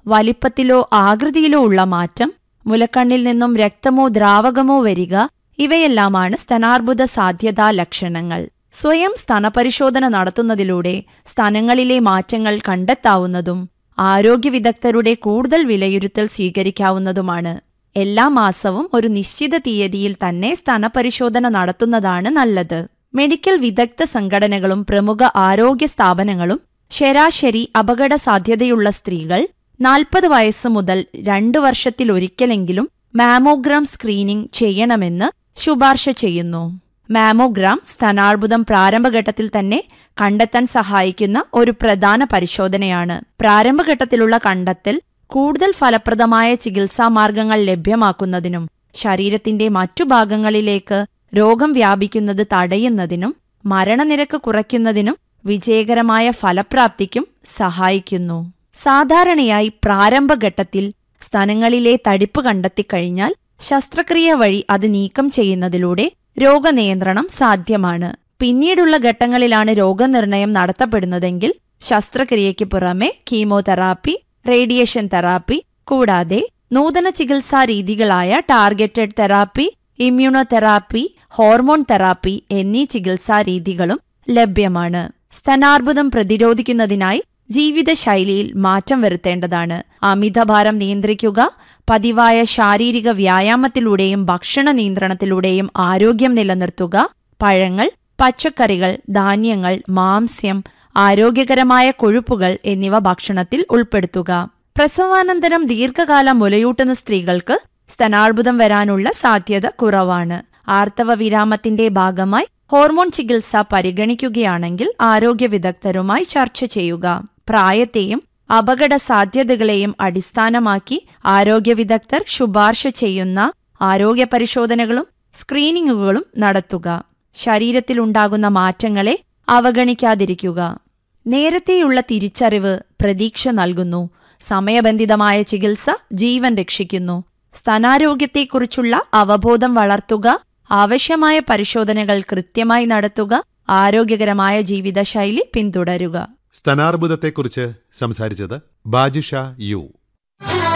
വലിപ്പത്തിലോ ആകൃതിയിലോ ഉള്ള മാറ്റം മുലക്കണ്ണിൽ നിന്നും രക്തമോ ദ്രാവകമോ വരിക ഇവയെല്ലാമാണ് സ്തനാർബുദ സാധ്യതാ ലക്ഷണങ്ങൾ സ്വയം സ്തനപരിശോധന നടത്തുന്നതിലൂടെ സ്തനങ്ങളിലെ മാറ്റങ്ങൾ കണ്ടെത്താവുന്നതും ആരോഗ്യ വിദഗ്ധരുടെ കൂടുതൽ വിലയിരുത്തൽ സ്വീകരിക്കാവുന്നതുമാണ് എല്ലാ മാസവും ഒരു നിശ്ചിത തീയതിയിൽ തന്നെ സ്തനപരിശോധന നടത്തുന്നതാണ് നല്ലത് മെഡിക്കൽ വിദഗ്ധ സംഘടനകളും പ്രമുഖ ആരോഗ്യ സ്ഥാപനങ്ങളും ശരാശരി അപകട സാധ്യതയുള്ള സ്ത്രീകൾ നാൽപ്പത് വയസ്സ് മുതൽ രണ്ടു വർഷത്തിലൊരിക്കലെങ്കിലും മാമോഗ്രാം സ്ക്രീനിംഗ് ചെയ്യണമെന്ന് ശുപാർശ ചെയ്യുന്നു മാമോഗ്രാം സ്തനാർബുദം പ്രാരംഭഘട്ടത്തിൽ തന്നെ കണ്ടെത്താൻ സഹായിക്കുന്ന ഒരു പ്രധാന പരിശോധനയാണ് പ്രാരംഭഘട്ടത്തിലുള്ള കണ്ടെത്തൽ കൂടുതൽ ഫലപ്രദമായ ചികിത്സാ മാർഗങ്ങൾ ലഭ്യമാക്കുന്നതിനും ശരീരത്തിന്റെ മറ്റു ഭാഗങ്ങളിലേക്ക് രോഗം വ്യാപിക്കുന്നത് തടയുന്നതിനും മരണനിരക്ക് കുറയ്ക്കുന്നതിനും വിജയകരമായ ഫലപ്രാപ്തിക്കും സഹായിക്കുന്നു സാധാരണയായി പ്രാരംഭഘട്ടത്തിൽ സ്തനങ്ങളിലെ തടിപ്പ് കണ്ടെത്തിക്കഴിഞ്ഞാൽ ശസ്ത്രക്രിയ വഴി അത് നീക്കം ചെയ്യുന്നതിലൂടെ രോഗനിയന്ത്രണം സാധ്യമാണ് പിന്നീടുള്ള ഘട്ടങ്ങളിലാണ് രോഗനിർണയം നടത്തപ്പെടുന്നതെങ്കിൽ ശസ്ത്രക്രിയയ്ക്ക് പുറമെ കീമോതെറാപ്പി റേഡിയേഷൻ തെറാപ്പി കൂടാതെ നൂതന ചികിത്സാ രീതികളായ targeted therapy immunotherapy hormone therapy എന്നീ ചികിത്സാ രീതികളും ലഭ്യമാണ് സ്തനാർബുദം പ്രതിരോധിക്കുന്നതിനായി ജീവിതശൈലിയിൽ മാറ്റം വരുത്തേണ്ടതാണ് അമിതഭാരം നിയന്ത്രിക്കുക പതിവായ ശാരീരിക വ്യായാമത്തിലൂടെയും ഭക്ഷണ നിയന്ത്രണത്തിലൂടെയും ആരോഗ്യം നിലനിർത്തുക പഴങ്ങൾ പച്ചക്കറികൾ ധാന്യങ്ങൾ മാംസ്യം ആരോഗ്യകരമായ കൊഴുപ്പുകൾ എന്നിവ ഭക്ഷണത്തിൽ ഉൾപ്പെടുത്തുക പ്രസവാനന്തരം ദീർഘകാലം മുലയൂട്ടുന്ന സ്ത്രീകൾക്ക് സ്തനാർബുദം വരാനുള്ള സാധ്യത കുറവാണ് ആർത്തവ വിരാമത്തിന്റെ ഭാഗമായി ഹോർമോൺ ചികിത്സ പരിഗണിക്കുകയാണെങ്കിൽ ആരോഗ്യ വിദഗ്ധരുമായി ചർച്ച ചെയ്യുക പ്രായത്തെയും അപകട സാധ്യതകളെയും അടിസ്ഥാനമാക്കി ആരോഗ്യ വിദഗ്ധർ ശുപാർശ ചെയ്യുന്ന ആരോഗ്യ പരിശോധനകളും സ്ക്രീനിങ്ങുകളും നടത്തുക ശരീരത്തിലുണ്ടാകുന്ന മാറ്റങ്ങളെ അവഗണിക്കാതിരിക്കുക നേരത്തെയുള്ള തിരിച്ചറിവ് പ്രതീക്ഷ നൽകുന്നു സമയബന്ധിതമായ ചികിത്സ ജീവൻ രക്ഷിക്കുന്നു സ്തനാരോഗ്യത്തെക്കുറിച്ചുള്ള അവബോധം വളർത്തുക ആവശ്യമായ പരിശോധനകൾ കൃത്യമായി നടത്തുക ആരോഗ്യകരമായ ജീവിതശൈലി പിന്തുടരുക സ്തനാർബുദത്തെക്കുറിച്ച് സംസാരിച്ചത് ബാജിഷ യു